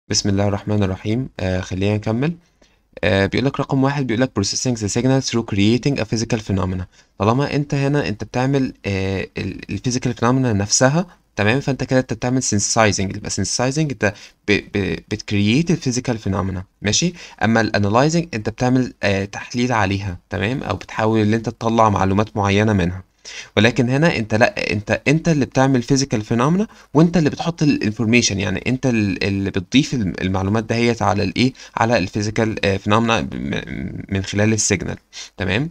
بسم الله الرحمن الرحيم آه خلينا نكمل آه بيقول لك رقم واحد بيقول لك processing the signal through creating a physical phenomena طالما انت هنا انت بتعمل آه الفيزيكال phenomena نفسها تمام فانت كده انت بتعمل synthesizing يبقى synthesizing انت بتكرييت الفيزيكال phenomena ماشي اما الانالايزنج انت بتعمل آه تحليل عليها تمام او بتحاول ان انت تطلع معلومات معينه منها ولكن هنا انت لا انت انت اللي بتعمل فيزيكال فينومينا وانت اللي بتحط الانفورميشن يعني انت اللي بتضيف المعلومات دهيت على الايه على الفيزيكال فينومينا من خلال السيجنال تمام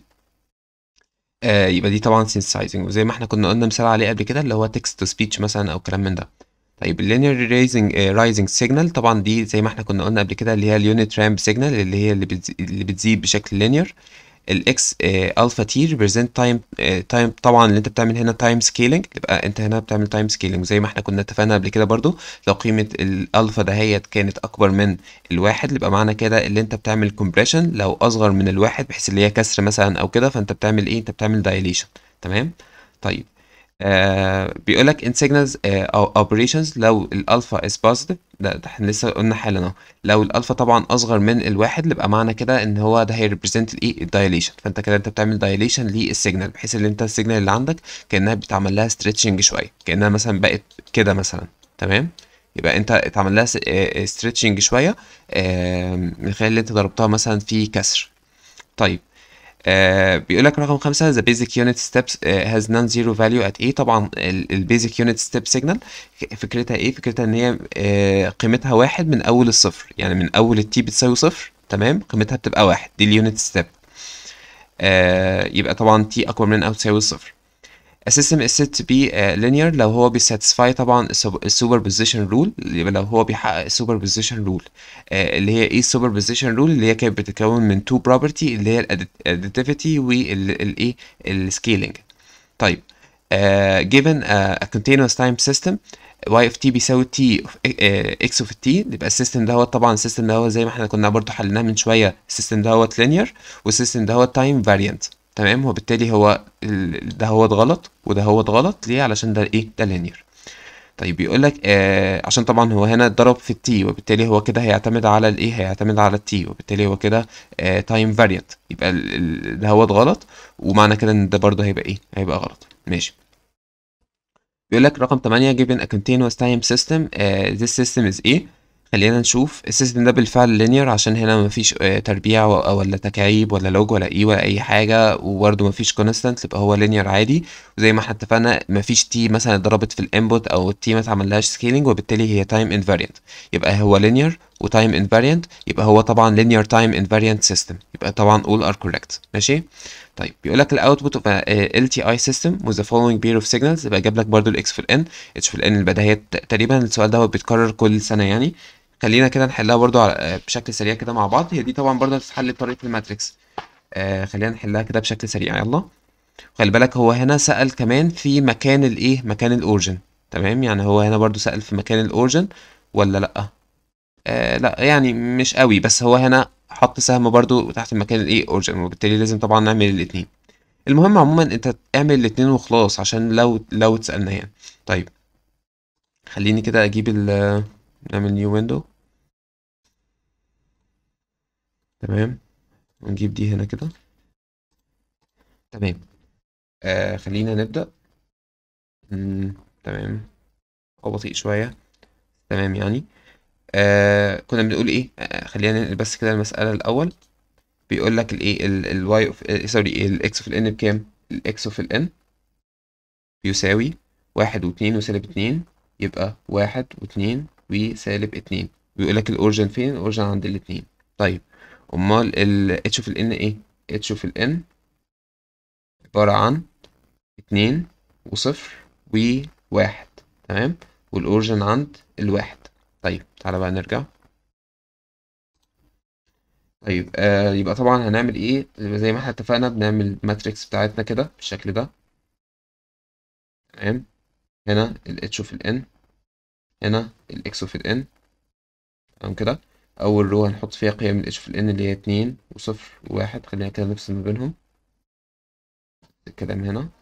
آه يبقى دي طبعا سينسايزنج وزي ما احنا كنا قلنا مثال عليه قبل كده اللي هو تكست تو سبيتش مثلا او كلام من ده طيب اللينير رايزنج رايزنج سيجنال طبعا دي زي ما احنا كنا قلنا قبل كده اللي هي اليونت رامب سيجنال اللي هي اللي, بتزي اللي بتزيد بشكل لينير الاكس الفا تي ريبريزنت تايم تايم طبعا اللي انت بتعمل هنا تايم سكيلينج يبقى انت هنا بتعمل تايم سكيلينج زي ما احنا كنا اتفقنا قبل كده برضو لو قيمه الالفا دهيت كانت اكبر من الواحد يبقى معنى كده اللي انت بتعمل كومبريشن لو اصغر من الواحد بحيث اللي هي كسر مثلا او كده فانت بتعمل ايه انت بتعمل دايليشن تمام طيب آه بيقول لك in signals آه operations لو الالفا is positive ده, ده احنا لسه قلنا حالا اهو لو الالفا طبعا اصغر من الواحد يبقى معنى كده ان هو ده هي represent الايه الدايليشن فانت كده انت بتعمل دايليشن للسيجنال بحيث ان انت السيجنال اللي عندك كانها بتعمل لها stretching شويه كانها مثلا بقت كده مثلا تمام يبقى انت اتعمل لها stretching شويه آه من خلال اللي انت ضربتها مثلا في كسر طيب آه بيقول لك رقم خمسة the basic unit steps uh, has non-zero value at a طبعا البيزك يونت ستيب سيجنال فكرتها ايه فكرتها ان هي آه قيمتها واحد من اول الصفر يعني من اول التي بتساوي صفر تمام قيمتها بتبقى واحد دي اليونت ستيب آه يبقى طبعا تي اكبر من او تساوي الصفر A system is said to be uh, linear لو هو بيساتسفاي طبعا السوبر بوزيشن رول يبقى لو هو بيحقق السوبر بوزيشن رول اللي هي ايه السوبر بوزيشن رول اللي هي كانت بتتكون من تو بروبرتي اللي هي الاديتيفيتي والايه السكيلينج طيب uh, given a, a continuous time system y of t بيساوي t of x of t يبقى السيستم دوت طبعا السيستم دوت زي ما احنا كنا برضو حلناه من شويه السيستم دوت linear والسيستم دوت time variant تمام وبالتالي هو ده هو غلط وده هو غلط ليه علشان ده ايه ده لينير طيب بيقول لك آه عشان طبعا هو هنا اتضرب في التي وبالتالي هو كده هيعتمد على الايه هيعتمد على التي وبالتالي هو كده تايم آه فاريانت يبقى ده هو غلط ومعنى كده ان ده برضه هيبقى ايه هيبقى غلط ماشي بيقول لك رقم 8 given a continuous time system uh, this system is ايه خلينا نشوف السيستم ده بالفعل لينير عشان هنا مفيش تربيع ولا تكعيب ولا لوج ولا اي ولا اي حاجه وبرده مفيش كونستانت يبقى هو لينير عادي وزي ما احنا اتفقنا مفيش تي مثلا اتضربت في الانبوت او التي ما اتعملهاش سكيلينج وبالتالي هي تايم انفاريانت يبقى هو لينير وتايم انفاريانت يبقى هو طبعا لينير تايم انفاريانت سيستم يبقى طبعا all are correct ماشي طيب بيقول لك الاوتبوت اوف ال تي اي سيستم with the following pair of signals يبقى جاب لك برده الاكس في الان اتش في الان البداهيات تقريبا السؤال ده بيتكرر كل سنه يعني خلينا كده نحلها برضو على بشكل سريع كده مع بعض هي دي طبعا برضو هتتحل بطريقه الماتريكس آه خلينا نحلها كده بشكل سريع يلا خلي بالك هو هنا سأل كمان في مكان الايه مكان الاورجن تمام يعني هو هنا برضو سأل في مكان الاورجن ولا لا آه لا يعني مش قوي بس هو هنا حط سهم برضو تحت مكان الايه اورجن وبالتالي لازم طبعا نعمل الاثنين المهم عموما انت اعمل الاثنين وخلاص عشان لو لو اتسالنا يعني طيب خليني كده اجيب ال نعمل نيو ويندو تمام ونجيب دي هنا كده تمام آه خلينا نبدأ مم. تمام هو بطيء شوية تمام يعني آه كنا بنقول ايه آه خلينا ننقل بس كده المسألة الأول بيقول لك الايه الواي اوف سوري الاكس اوف الان بكام الاكس اوف الان بيساوي واحد واتنين وسالب اتنين يبقى واحد واتنين وسالب اتنين بيقول لك الاورجن فين الاورجن عند الاتنين طيب امال ال اتش في الان ايه اتش في الان عبارة عن اتنين وصفر وواحد تمام والاورجن عند الواحد طيب تعالى بقى نرجع طيب آه يبقى طبعا هنعمل ايه زي ما احنا اتفقنا بنعمل ماتريكس بتاعتنا كده بالشكل ده تمام هنا الاتش في الان هنا الاكس في الان تمام كده اول رو هنحط فيها قيم الاتش في الان اللي هي اتنين وصفر وواحد خلينا كده نفصل ما بينهم الكلام هنا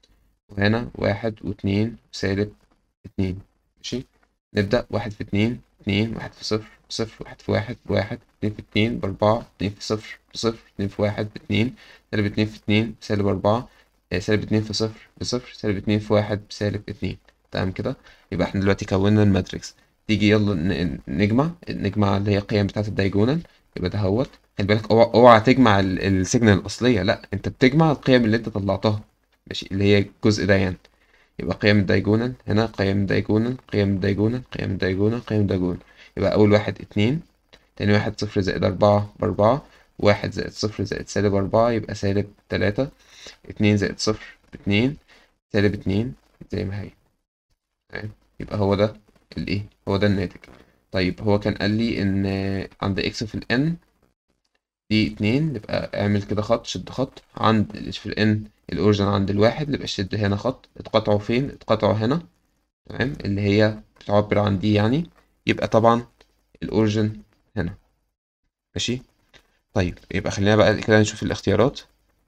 وهنا واحد واتنين وسالب اتنين ماشي نبدأ واحد في اتنين اتنين واحد في صفر بصفر واحد في واحد بواحد اتنين في اتنين بأربعة اتنين في صفر بصفر اتنين في واحد باتنين سالب اتنين في اتنين بسالب أربعة آه، سالب اتنين في صفر بصفر سالب اتنين في واحد بسالب اتنين تمام كده يبقى احنا دلوقتي كونا الماتريكس تيجي يلا ن- نجمع نجمع اللي هي القيم بتاعة الدايجونال يبقى دهوت خلي بالك اوعى اوعى تجمع ال- السيجنال الأصلية لا انت بتجمع القيم اللي انت طلعتها ماشي اللي هي الجزء ده يعني يبقى قيم الدايجونال هنا قيم الدايجونال قيم الدايجونال قيم الدايجونال قيم الدايجونال يبقى أول واحد اتنين تاني واحد صفر زائد أربعة بأربعة واحد زائد صفر زائد سالب أربعة يبقى سالب تلاتة اتنين زائد صفر باتنين سالب اتنين زي ما هي تمام يبقى هو ده الإيه هو ده الناتج طيب هو كان قال لي إن عند إكس في الإن دي اتنين يبقى اعمل كده خط شد خط عند ال في الإن الأوريجين عند الواحد يبقى شد هنا خط اتقطعوا فين اتقطعوا هنا تمام اللي هي بتعبر عن دي يعني يبقى طبعا الأوريجين هنا ماشي طيب يبقى خلينا بقى كده نشوف الاختيارات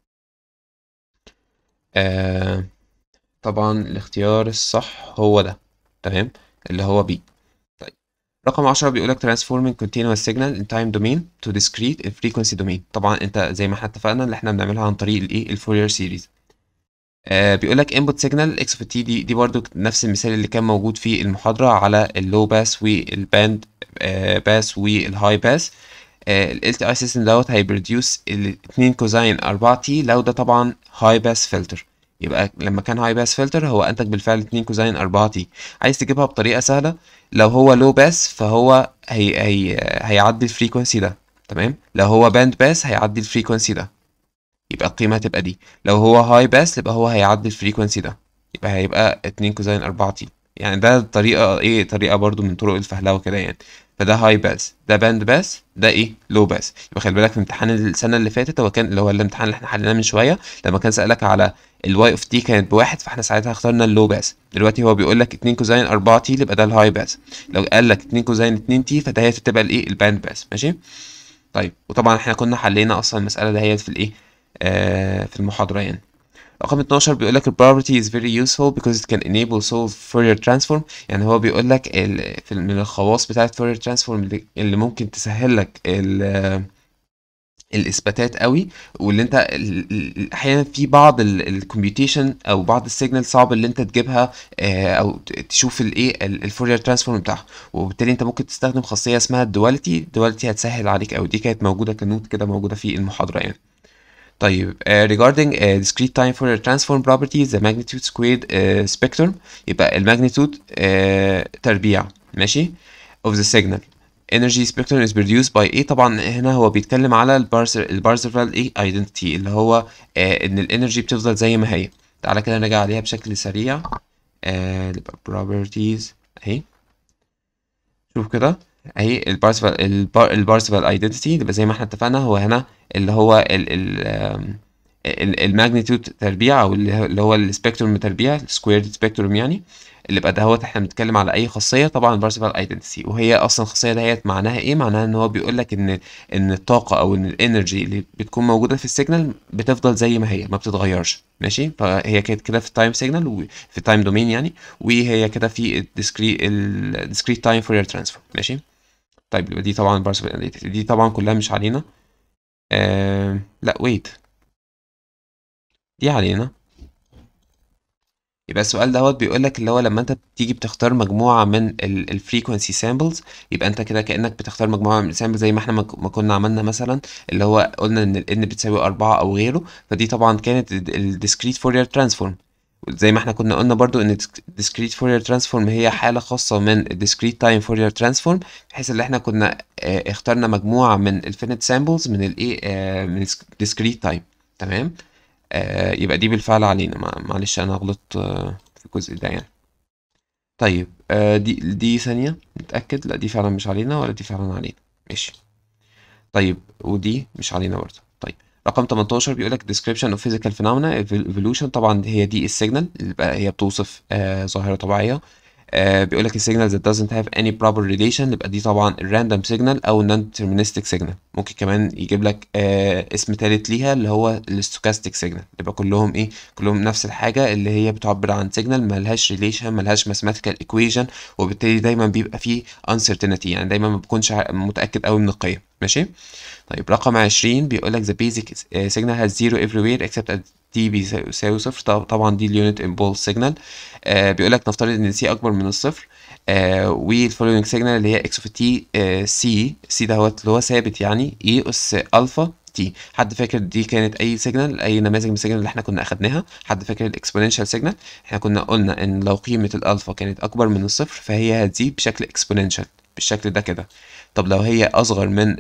آه طبعا الاختيار الصح هو ده تمام اللي هو بي طيب رقم عشرة بيقولك transforming continuous signal in time domain to discrete in frequency domain طبعا انت زي ما احنا اتفقنا اللي احنا بنعملها عن طريق الايه الفورير سيريز آه بيقول لك input signal x of t دي دي برضو نفس المثال اللي كان موجود في المحاضرة على اللو باس والباند آه باس والهاي باس ال LTI system دوت هيبروديوس ال 2 كوزين 4 تي لو ده طبعا هاي باس فلتر يبقى لما كان هاي باس فلتر هو انتج بالفعل 2 كوزين 4 تي عايز تجيبها بطريقة سهلة لو هو لو باس فهو هي هي هيعدي الفريكونسي ده تمام لو هو باند باس هيعدي الفريكونسي ده يبقى القيمة هتبقى دي لو هو هاي باس يبقى هو هيعدي الفريكونسي ده يبقى هيبقى 2 كوزين 4 تي يعني ده طريقة ايه طريقة برضو من طرق الفهلوة كده يعني فده هاي باس ده باند باس ده ايه لو باس يبقى خلي بالك في امتحان السنة اللي فاتت هو كان اللي هو الامتحان اللي احنا حليناه من شوية لما كان سألك على الواي اوف تي كانت بواحد فاحنا ساعتها اخترنا اللو باس دلوقتي هو بيقول لك 2 كوزين 4 تي يبقى ده الهاي باس لو قال لك 2 كوزين 2 تي فده هي تبقى الايه الباند باس ماشي طيب وطبعا احنا كنا حلينا اصلا المسألة دهيت في الايه آه في المحاضرة يعني رقم 12 بيقول لك property is very useful because it can enable solve Fourier transform يعني هو بيقول لك ال- في من الخواص بتاعة Fourier transform اللي, اللي ممكن تسهل لك ال- الاثباتات قوي واللي انت ال- ال- احيانا في بعض الكمبيوتيشن او بعض السيجنال صعب اللي انت تجيبها آه، او ت- تشوف الايه الفورير ترانسفورم بتاعها وبالتالي انت ممكن تستخدم خاصيه اسمها الدواليتي الدواليتي هتسهل عليك قوي دي كانت موجوده كنوت كده موجوده في المحاضره يعني طيب uh, regarding uh, discrete time Fourier transform properties the magnitude squared uh, spectrum يبقى الماجنتيود uh, تربيع ماشي of the signal energy spectrum is produced by ايه طبعا هنا هو بيتكلم على البارسر البارسرفال ايه identity اللي هو uh, ان الانرجي بتفضل زي ما هي تعالى كده نرجع عليها بشكل سريع uh, يبقى properties اهي شوف كده اهي البارسفال البار البارسفال ايدنتيتي يبقى زي ما احنا اتفقنا هو هنا اللي هو ال ال آم، ال- الماجنتيود تربيع او اللي هو اللي هو السبيكتروم تربيع سكويرد سبيكتروم يعني اللي بقى دهوت احنا بنتكلم على اي خاصيه طبعا البارسفال ايدنتيتي وهي اصلا الخاصيه دهيت معناها ايه معناها ان هو بيقول لك ان ان الطاقه او ان الانرجي اللي بتكون موجوده في السيجنال بتفضل زي ما هي ما بتتغيرش ماشي فهي كانت كده في التايم سيجنال وفي التايم دومين يعني وهي كده في الديسكريت الديسكريت تايم فورير ترانسفورم ماشي طيب يبقى دي طبعا البارسفال دي طبعا كلها مش علينا آه... لا ويت دي علينا يبقى السؤال دوت بيقول لك اللي هو لما انت بتيجي بتختار مجموعه من الفريكونسي سامبلز يبقى انت كده كانك بتختار مجموعه من السامبلز زي ما احنا ما ك- ما كنا عملنا مثلا اللي هو قلنا ان ال n بتساوي أربعة او غيره فدي طبعا كانت الديسكريت فورير ترانسفورم زي ما احنا كنا قلنا برضو ان discrete Fourier transform هي حالة خاصة من discrete time Fourier transform بحيث ان احنا كنا اه اخترنا مجموعة من infinite samples من الايه اه من discrete time تمام اه يبقى دي بالفعل علينا مع- معلش انا غلطت اه في الجزء ده يعني طيب اه دي دي ثانية نتأكد لا دي فعلا مش علينا ولا دي فعلا علينا ماشي طيب ودي مش علينا برضه طيب رقم 18 بيقول لك description of physical phenomena ev- evolution طبعا هي دي السيجنال اللي بقى هي بتوصف آه ظاهرة طبيعية آه بيقول لك السيجنال that doesn't have any proper relation يبقى دي طبعا الراندوم سيجنال او non deterministic سيجنال ممكن كمان يجيب لك آه اسم تالت ليها اللي هو الستوكاستيك سيجنال يبقى كلهم ايه كلهم نفس الحاجه اللي هي بتعبر عن سيجنال ملهاش ريليشن ملهاش ماثيماتيكال ايكويشن وبالتالي دايما بيبقى فيه uncertainty يعني دايما ما بكونش متاكد قوي من القيم ماشي طيب رقم 20 بيقول لك the basic signal has zero everywhere except at تي بيساوي صفر طبعا دي اليونت امبولس سيجنال آه بيقول لك نفترض ان سي اكبر من الصفر آه والفولوينج سيجنال اللي هي اكس اوف تي سي سي دوت اللي هو ثابت يعني اي اس الفا تي حد فاكر دي كانت اي سيجنال اي نماذج من السيجنال اللي احنا كنا اخدناها حد فاكر الاكسبوننشال سيجنال احنا كنا قلنا ان لو قيمه الالفا كانت اكبر من الصفر فهي هتزيد بشكل اكسبوننشال بالشكل ده كده طب لو هي اصغر من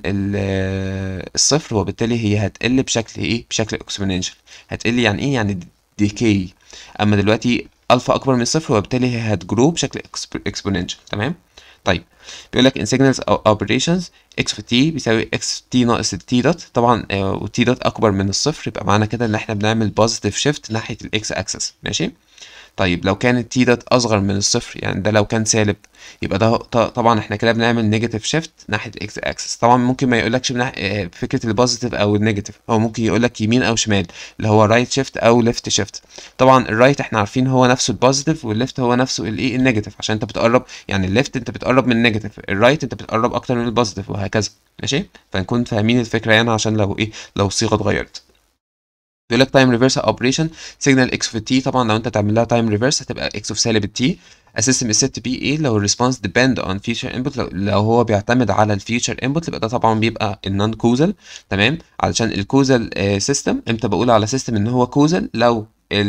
الصفر وبالتالي هي هتقل بشكل ايه بشكل اكسبوننشال هتقل يعني ايه يعني ديكي اما دلوقتي الفا اكبر من الصفر وبالتالي هي هتجرو بشكل اكسبوننشال تمام طيب بيقول لك in signals او operations x في t بيساوي x t ناقص t دوت طبعا و t دوت اكبر من الصفر يبقى معنى كده ان احنا بنعمل positive shift ناحيه الاكس axis ماشي طيب لو كانت تي دوت اصغر من الصفر يعني ده لو كان سالب يبقى ده طبعا احنا كده بنعمل نيجاتيف شيفت ناحيه اكس اكسس طبعا ممكن ما يقولكش فكره البوزيتيف او النيجاتيف هو ممكن يقولك يمين او شمال اللي هو رايت شيفت او ليفت شيفت طبعا الرايت احنا عارفين هو نفسه البوزيتيف والليفت هو نفسه الايه النيجاتيف عشان انت بتقرب يعني الليفت انت بتقرب من النيجاتيف الرايت انت بتقرب اكتر من البوزيتيف وهكذا ماشي فنكون فاهمين الفكره يعني عشان لو ايه لو الصيغه اتغيرت بيقول لك تايم ريفرس اوبريشن سيجنال اكس اوف تي طبعا لو انت تعمل لها تايم ريفرس هتبقى اكس اوف سالب التي السيستم الست بي ايه لو الريسبونس ديبند اون فيوتشر انبوت لو, لو هو بيعتمد على الفيوتشر انبوت يبقى ده طبعا بيبقى النون كوزل تمام علشان الكوزل سيستم امتى بقول على سيستم ان هو كوزل لو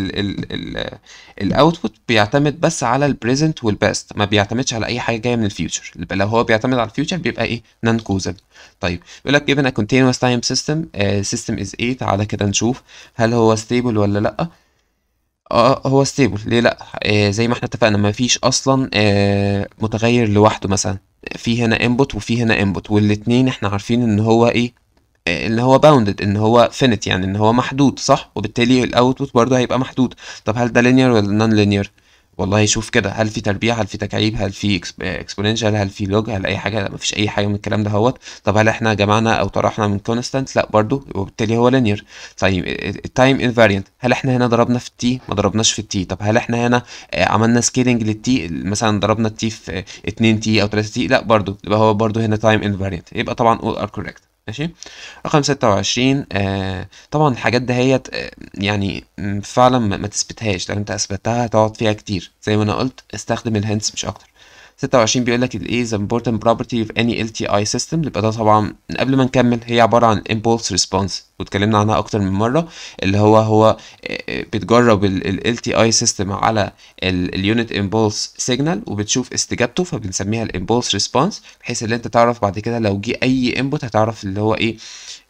الاوتبوت بيعتمد بس على البريزنت والباست ما بيعتمدش على اي حاجه جايه من الفيوتشر يبقى لو هو بيعتمد على الفيوتشر بيبقى ايه نون كوزل طيب يقول لك given a continuous time system uh, system is ايه تعالى كده نشوف هل هو stable ولا لا اه هو ستيبل ليه لا آه زي ما احنا اتفقنا ما فيش اصلا آه متغير لوحده مثلا في هنا انبوت وفي هنا انبوت والاتنين احنا عارفين ان هو ايه ان هو باوندد ان هو فينيت يعني ان هو محدود صح وبالتالي الاوتبوت برضه هيبقى محدود طب هل ده لينير ولا نون لينير والله شوف كده هل في تربيع هل في تكعيب هل في اكسبوننشال هل في لوج هل اي حاجه ما فيش اي حاجه من الكلام ده هوت طب هل احنا جمعنا او طرحنا من كونستانت لا برضو وبالتالي هو لينير طيب التايم انفاريانت هل احنا هنا ضربنا في التي ما ضربناش في التي طب هل احنا هنا عملنا سكيلنج للتي مثلا ضربنا التي في 2 تي او 3 تي لا برضو يبقى هو برضو هنا تايم انفاريانت يبقى طبعا all are correct ماشي رقم ستة وعشرين آه طبعا الحاجات دهيت آه يعني فعلا ما تثبتهاش لو انت اثبتها هتقعد فيها كتير زي ما انا قلت استخدم الهنتس مش اكتر 26 بيقول لك الايه the important property of any LTI system يبقى ده طبعا قبل ما نكمل هي عباره عن impulse response واتكلمنا عنها اكتر من مره اللي هو هو بتجرب ال LTI system على اليونت impulse signal وبتشوف استجابته فبنسميها الامبولس response بحيث ان انت تعرف بعد كده لو جه اي input هتعرف اللي هو ايه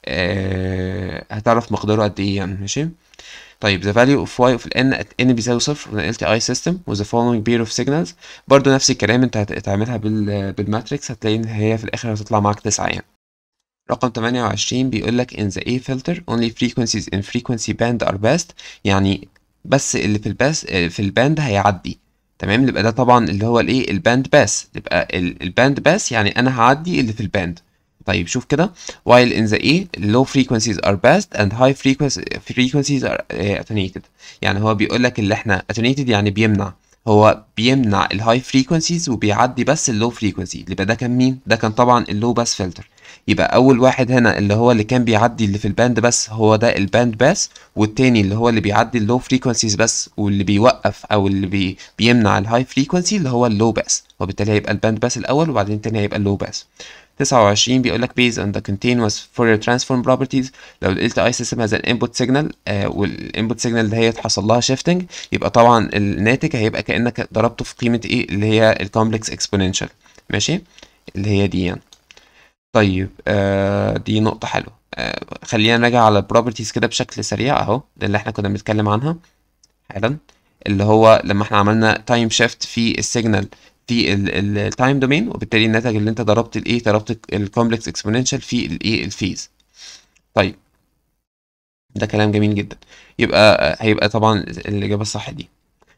آه هتعرف مقداره قد ايه يعني ماشي طيب the value of y of n at n بيساوي صفر in LTI system with the following pair of signals برضو نفس الكلام انت هتعملها بال بالماتريكس هتلاقي ان هي في الاخر هتطلع معاك تسعة يعني رقم 28 بيقول لك in the A filter only frequencies in frequency band are passed يعني بس اللي في الباس في الباند هيعدي تمام يبقى ده طبعا اللي هو الايه الباند باس يبقى الباند باس يعني انا هعدي اللي في الباند طيب شوف كده while in the A low frequencies are passed and high frequencies frequencies are uh, attenuated يعني هو بيقول لك اللي احنا attenuated يعني بيمنع هو بيمنع الهاي فريكونسيز وبيعدي بس اللو فريكونسي يبقى ده كان مين ده كان طبعا اللو باس فلتر يبقى اول واحد هنا اللي هو اللي كان بيعدي اللي في الباند بس هو ده الباند باس والتاني اللي هو اللي بيعدي اللو فريكونسيز بس واللي بيوقف او اللي بي بيمنع الهاي فريكونسي اللي هو اللو باس وبالتالي هيبقى الباند باس الاول وبعدين التاني هيبقى اللو باس 29 بيقول لك based on the continuous Fourier transform properties لو ال LTI system has an input signal آه والinput signal اللي هي حصل لها shifting يبقى طبعا الناتج هيبقى كأنك ضربته في قيمة ايه اللي هي الكومبلكس exponential ماشي اللي هي دي يعني. طيب آه دي نقطة حلوة آه خلينا نراجع على البروبرتيز كده بشكل سريع اهو ده اللي احنا كنا بنتكلم عنها حالا اللي هو لما احنا عملنا تايم شيفت في السيجنال في التايم دومين وبالتالي الناتج اللي انت ضربت الايه ضربت الكومبلكس اكسبوننشال في الايه الفيز طيب ده كلام جميل جدا يبقى هيبقى طبعا الاجابه الصح دي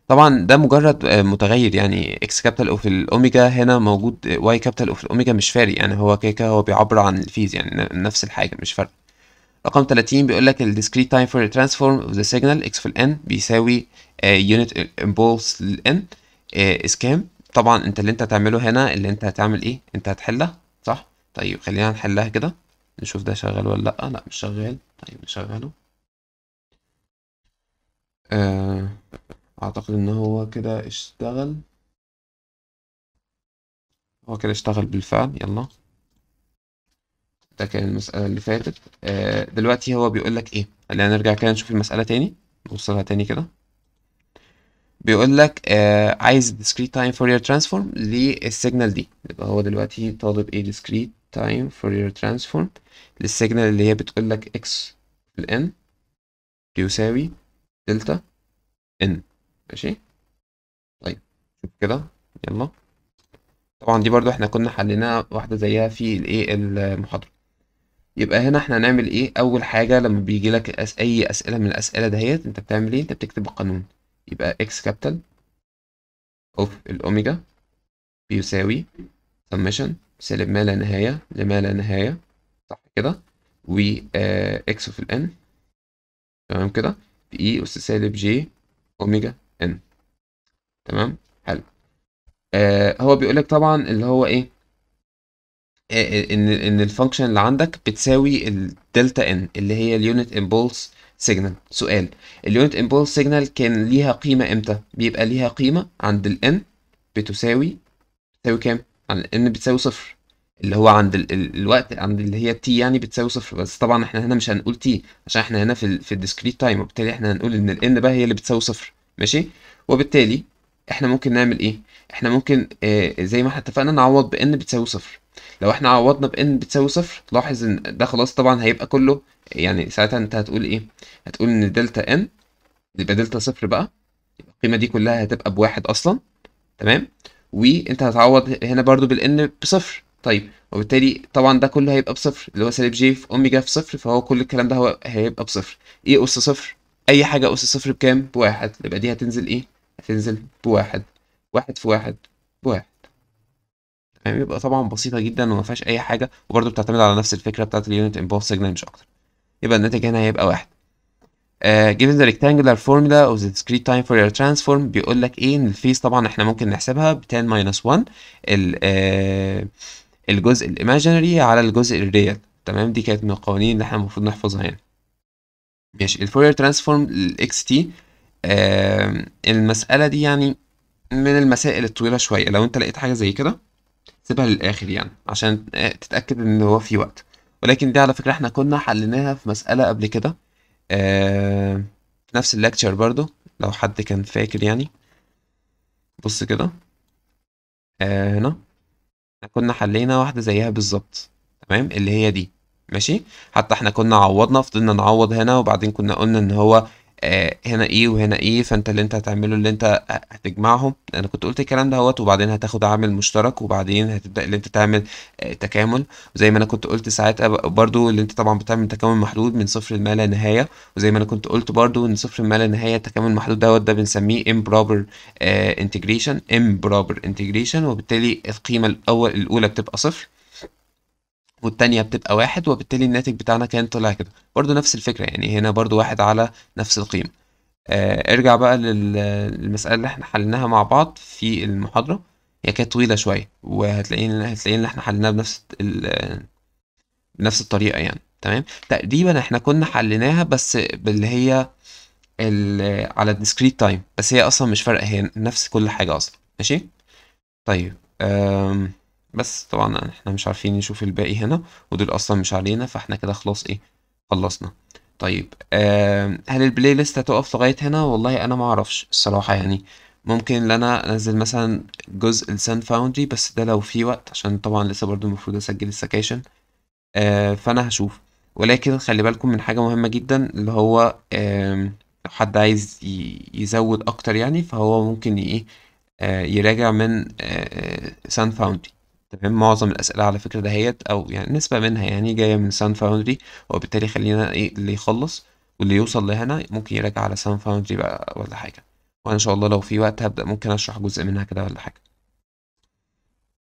طبعا ده مجرد آه، متغير يعني اكس كابيتال اوف الاوميجا هنا موجود واي كابيتال اوف الاوميجا مش فارق يعني هو كده كده هو بيعبر عن الفيز يعني ن- نفس الحاجه مش فارق رقم 30 بيقول لك ال discrete time Fourier transform of the signal x في ال n بيساوي آه، unit impulse لل n آه، is كام طبعا انت اللي انت هتعمله هنا اللي انت هتعمل ايه انت هتحلها صح طيب خلينا نحلها كده نشوف ده شغال ولا لا لا مش شغال طيب نشغله آه، اعتقد ان هو كده اشتغل هو كده اشتغل بالفعل يلا ده كان المسألة اللي فاتت آه، دلوقتي هو بيقول لك ايه خلينا نرجع كده نشوف المسألة تاني نبص لها تاني كده بيقول لك آه عايز discrete time Fourier transform للسيجنال دي يبقى هو دلوقتي طالب ايه discrete time Fourier transform للسيجنال اللي هي بتقول لك x في ال n بيساوي دلتا n ماشي طيب شوف كده يلا طبعا دي برضو احنا كنا حليناها واحدة زيها في الايه المحاضرة يبقى هنا احنا هنعمل ايه اول حاجة لما بيجي لك أس اي اسئلة من الاسئلة دهيت انت بتعمل ايه انت بتكتب القانون يبقى x كابيتال اوف الاوميجا بيساوي summation سالب ما لا نهاية لما لا نهاية صح كده و آه x في ال n تمام كده في e أس سالب j أوميجا n تمام حلو آه هو بيقول لك طبعا اللي هو ايه آه ان ان الفانكشن اللي عندك بتساوي الدلتا n اللي هي اليونت امبولس سيجنال سؤال اليونت امبولس سيجنال كان ليها قيمة امتى بيبقى ليها قيمة عند ال n بتساوي بتساوي كام عن n بتساوي صفر اللي هو عند ال ال الوقت عند اللي هي t يعني بتساوي صفر بس طبعا احنا هنا مش هنقول t عشان احنا هنا في ال في الديسكريت تايم وبالتالي احنا هنقول ان ال n بقى هي اللي بتساوي صفر ماشي وبالتالي احنا ممكن نعمل ايه احنا ممكن آه زي ما احنا اتفقنا نعوض ب n بتساوي صفر لو احنا عوضنا ب n بتساوي صفر لاحظ ان ده خلاص طبعا هيبقى كله يعني ساعتها انت هتقول ايه هتقول ان دلتا n يبقى دلتا صفر بقى يبقى القيمة دي كلها هتبقى بواحد اصلا تمام وانت هتعوض هنا برضو بالان بصفر طيب وبالتالي طبعا ده كله هيبقى بصفر اللي هو سالب جي في اوميجا في صفر فهو كل الكلام ده هو هيبقى بصفر ايه اس صفر اي حاجه اس صفر بكام بواحد يبقى دي هتنزل ايه هتنزل بواحد واحد في واحد بواحد تمام يبقى طبعا بسيطه جدا وما فيهاش اي حاجه وبرضو بتعتمد على نفس الفكره بتاعت اليونت امبولس سيجنال مش اكتر يبقى الناتج هنا هيبقى واحد Uh, given the rectangular formula of the discrete time Fourier transform بيقول لك ايه ان الفيس طبعا احنا ممكن نحسبها ب 10 minus 1 ال آه الجزء الايماجينري على الجزء الريال تمام دي كانت من القوانين اللي احنا المفروض نحفظها هنا ماشي الفورير ترانسفورم الاكس تي آه المسألة دي يعني من المسائل الطويلة شوية لو انت لقيت حاجة زي كده سيبها للآخر يعني عشان آه، تتأكد ان هو في وقت ولكن دي على فكرة احنا كنا حليناها في مسألة قبل كده آه في نفس الليكتشر برضو لو حد كان فاكر يعني بص كده آه هنا احنا كنا حلينا واحدة زيها بالظبط تمام اللي هي دي ماشي حتى احنا كنا عوضنا فضلنا نعوض هنا وبعدين كنا قلنا ان هو آه هنا ايه وهنا ايه فانت اللي انت هتعمله اللي انت هتجمعهم انا كنت قلت الكلام ده اهوت وبعدين هتاخد عامل مشترك وبعدين هتبدأ اللي انت تعمل آه تكامل وزي ما انا كنت قلت ساعتها برضو اللي انت طبعا بتعمل تكامل محدود من صفر لما لا نهاية وزي ما انا كنت قلت برضو ان صفر ما لا نهاية التكامل المحدود دوت ده بنسميه improper آه integration improper integration وبالتالي القيمة الأول الأولى بتبقى صفر والتانية بتبقى واحد وبالتالي الناتج بتاعنا كان طلع كده برضو نفس الفكرة يعني هنا برضو واحد على نفس القيمة آه ارجع بقى لل- للمسألة اللي احنا حليناها مع بعض في المحاضرة هي كانت طويلة شوية وهتلاقينا هتلاقينا ان احنا حليناها بنفس ال- بنفس الطريقة يعني تمام تقريبا احنا كنا حليناها بس باللي هي ال- على الديسكريت تايم بس هي اصلا مش فارقة هي نفس كل حاجة اصلا ماشي طيب أم بس طبعا احنا مش عارفين نشوف الباقي هنا ودول اصلا مش علينا فاحنا كده خلاص ايه خلصنا طيب أم هل البلاي ليست هتقف لغاية هنا والله انا ما اعرفش الصراحة يعني ممكن ان انا انزل مثلا جزء السان فاوندري بس ده لو في وقت عشان طبعا لسه برضو المفروض اسجل السكاشن آه، فانا هشوف ولكن خلي بالكم من حاجة مهمة جدا اللي هو آم، لو حد عايز ي- يزود اكتر يعني فهو ممكن ي- ايه آه، يراجع من سان فاوندري تمام معظم الأسئلة على فكرة دهيت أو يعني نسبة منها يعني جاية من سان فاوندري وبالتالي خلينا إيه اللي يخلص واللي يوصل لهنا ممكن يراجع على سان فاوندري بقى ولا حاجة وإن شاء الله لو في وقت هابدأ ممكن أشرح جزء منها كده والّا حاجة.